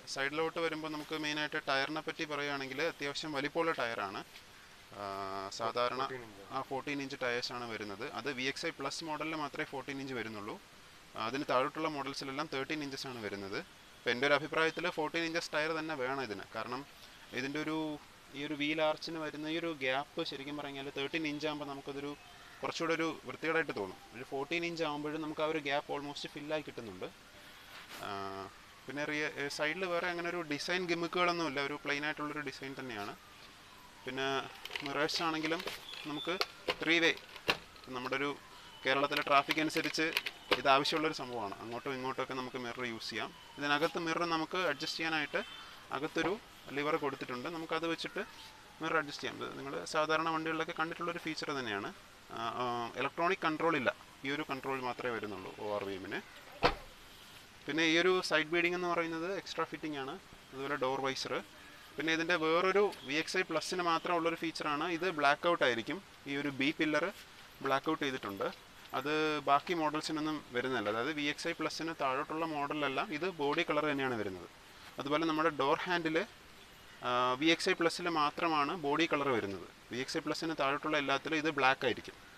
സൈഡിലോട്ട് വരുമ്പോൾ നമുക്ക് മെയിനായിട്ട് ടയറിനെ പറ്റി പറയുകയാണെങ്കിൽ അത്യാവശ്യം വലിപ്പമുള്ള ടയറാണ് ആ, സാധാരണ ആ ഫോർട്ടീൻ ഇഞ്ച് ടയേഴ്സാണ് വരുന്നത് അത് വി എക്സ് ഐ പ്ലസ് മോഡലിൽ മാത്രമേ ഫോർട്ടീൻ ഇഞ്ച് വരുന്നുള്ളൂ ആ, അതിന് താഴോട്ടുള്ള മോഡൽസിലെല്ലാം തേർട്ടീൻ ഇഞ്ചസ് ആണ് വരുന്നത് അപ്പോൾ എൻ്റെ ഒരു അഭിപ്രായത്തിൽ ഫോർട്ടീൻ ഇഞ്ചസ് ടയർ തന്നെ വേണം ഇതിന് കാരണം ഇതിൻ്റെ ഒരു ഈ ഒരു വീൽ ആർച്ചിന് വരുന്ന ഈ ഒരു ഗ്യാപ്പ് ശരിക്കും പറഞ്ഞാൽ തേർട്ടീൻ ഇഞ്ച് ആകുമ്പോൾ നമുക്കതൊരു കുറച്ചുകൂടെ ഒരു വൃത്തികേടായിട്ട് തോന്നും ഒരു ഫോർട്ടീൻ ഇഞ്ച് ആകുമ്പോഴും നമുക്ക് ആ ഒരു ഗ്യാപ്പ് ഓൾമോസ്റ്റ് ഫില്ലായി കിട്ടുന്നുണ്ട് ആ, പിന്നെ റിയ സൈഡിൽ വേറെ അങ്ങനെ ഒരു ഡിസൈൻ ഗിമിക്കുകളൊന്നുമില്ല ഒരു പ്ലെയിൻ ആയിട്ടുള്ളൊരു ഡിസൈൻ തന്നെയാണ് പിന്നെ മിറേഴ്സ് ആണെങ്കിലും നമുക്ക് ത്രീ വേ നമ്മുടെ ഒരു കേരളത്തിലെ ട്രാഫിക് അനുസരിച്ച് ഇത് ആവശ്യമുള്ളൊരു സംഭവമാണ് അങ്ങോട്ടും ഇങ്ങോട്ടും ഒക്കെ നമുക്ക് മിറർ യൂസ് ചെയ്യാം ഇതിനകത്ത് മിറർ നമുക്ക് അഡ്ജസ്റ്റ് ചെയ്യാനായിട്ട് അകത്തൊരു ലിവർ കൊടുത്തിട്ടുണ്ട് നമുക്കത് വെച്ചിട്ട് മിറർ അഡ്ജസ്റ്റ് ചെയ്യാം ഇത് നിങ്ങൾ സാധാരണ വണ്ടികളിലൊക്കെ കണ്ടിട്ടുള്ളൊരു ഫീച്ചർ തന്നെയാണ് ഇലക്ട്രോണിക് കൺട്രോൾ ഇല്ല ഈ ഒരു കൺട്രോൾ മാത്രമേ വരുന്നുള്ളൂ ഒ ആർ വി എമ്മിന് പിന്നെ ഈ ഒരു സൈഡ് ബീഡിംഗ് എന്ന് പറയുന്നത് എക്സ്ട്രാ ഫിറ്റിംഗ് ആണ് അതുപോലെ ഡോർ വൈസർ പിന്നെ ഇതിൻ്റെ വേറൊരു വി എക്സ് ഐ പ്ലസിന് മാത്രമുള്ളൊരു ഫീച്ചറാണ് ഇത് ബ്ലാക്ക് ഔട്ട് ആയിരിക്കും ഈ ഒരു ബി പില്ലർ ബ്ലാക്ക് ഔട്ട് ചെയ്തിട്ടുണ്ട് അത് ബാക്കി മോഡൽസിനൊന്നും വരുന്നില്ല അതായത് വി എക്സ് ഐ പ്ലസിന് താഴോട്ടുള്ള മോഡലിലെല്ലാം ഇത് ബോഡി കളർ തന്നെയാണ് വരുന്നത് അതുപോലെ നമ്മുടെ door handle V X I പ്ലസിൽ മാത്രമാണ് ബോഡി കളർ വരുന്നത് വി എക്സ് ഐ പ്ലസിന് താഴോട്ടുള്ള എല്ലാത്തിലും ഇത് ബ്ലാക്ക് ആയിരിക്കും